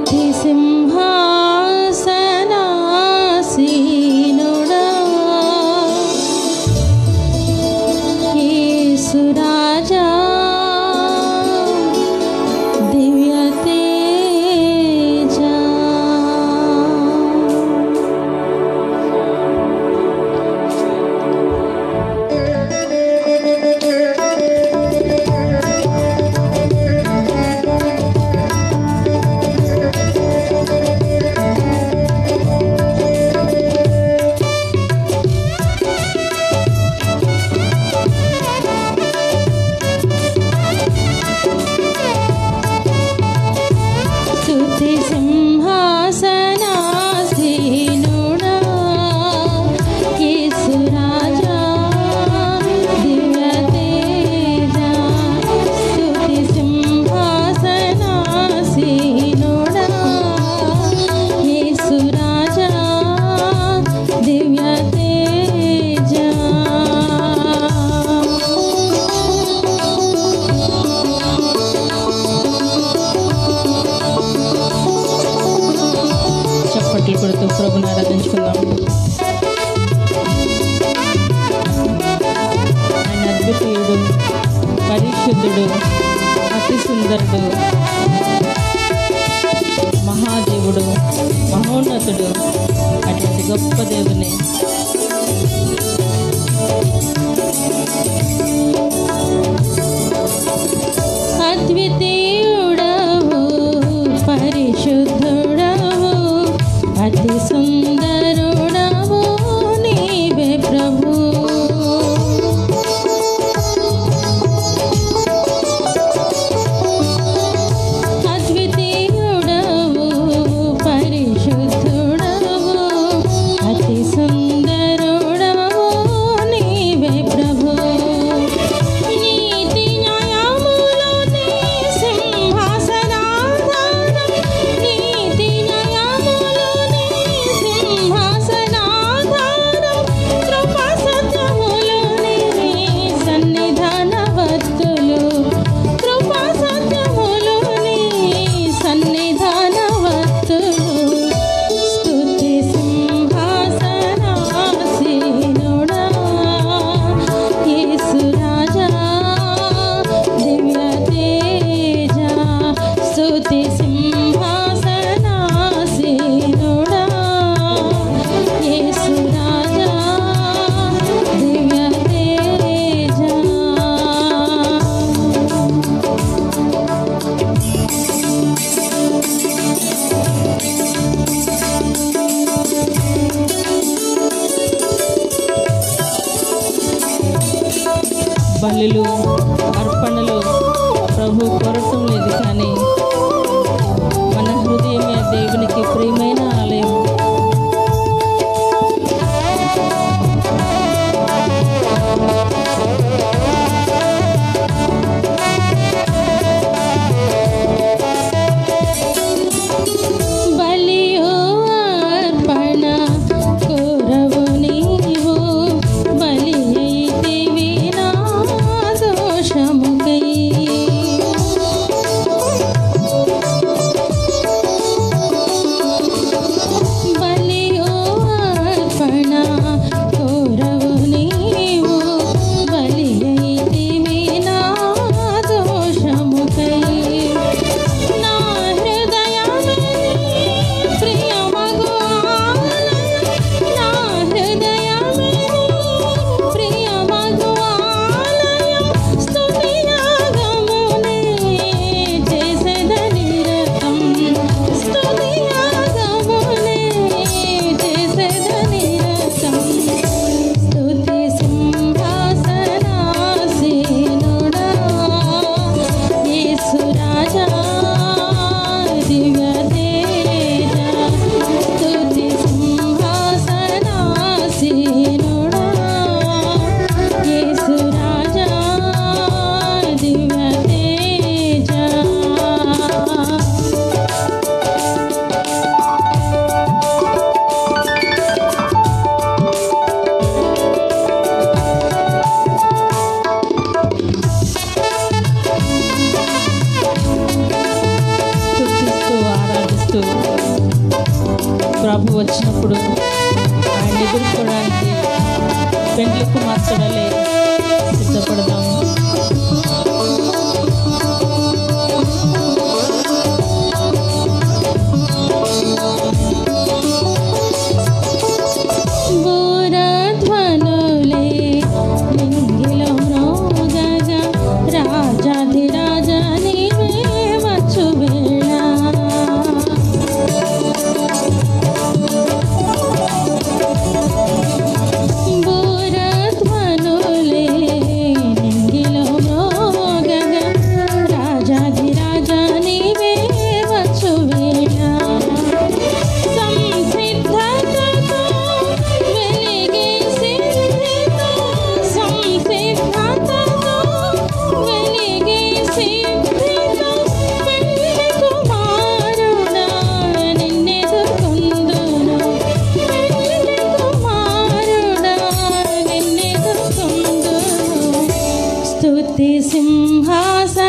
స్తుతి సింహాసనాసీనుడా యేసురాజా దివ్య తేజ స్తుతి సింహాసనాసీనుడా యేసురాజా దివ్య తేజ స్తుతి సింహాసనాసీనుడా యేసురాజా దివ్య తేజ చప్పట్లు కొడుతూ ప్రభుని ఆరాధించుకుందాం ఆయన అద్వితీయుడు పరిశుద్ధుడు అతి సుందరుడు మహాదేవుడు మహోన్నతుడు అటువంటి గొప్ప దేవుని అద్వితీయుడవు పరిశుద్ధుడవు అతి సుందరుడవు నీవే ప్రభు అద్వితీయుడవు పరిశుద్ధుడవు అతి సుందరుడవు నీవే ప్రభు నీతి న్యాయములు నీ సింహాసనాధారం నీతి న్యాయములు నీ సింహాసనాధారం కృపా సత్యములు నీ సన్నిధానవత్తులు కృపా సత్యములు నీ సన్నిధానవత్తులు స్తుతి సింహాసనాసీనుడా యేసురాజా దివ్య తేజ స్తుతి సింహాసనాసీనుడా యేసురాజా దివ్య తేజ బలులు అర్పణలు ప్రభు కొరటం లేదు కానీ మన హృదయమే దేవునికి ప్రియమైన ఆలయం బలియో అర్పణ కోరవు నీవు బలి అయితివి నా దోషముకై ఆనందిస్తూ ప్రభు వచ్చినప్పుడు ఆయన ఎదుర్కోవడానికి పెండ్లి కుమార్తెడలే సిద్ధపడదాము బోరధ్వనులే నింగిలో మ్రోగగా రాజాధిరాజ నీవే వచ్చు వేళ బోరధ్వనులే నింగిలో మ్రోగగా రాజాధిరాజ నీవే వచ్చు వేళ సంసిద్ధతతో వెలిగే సిద్ధితో సంసిద్ధతతో వెలిగే సిద్ధితో పెళ్లి కుమారుడా నిన్నెదుర్కొందును పెళ్లి కుమారుడా నిన్నెదుర్కొందును స్తుతి సింహాసన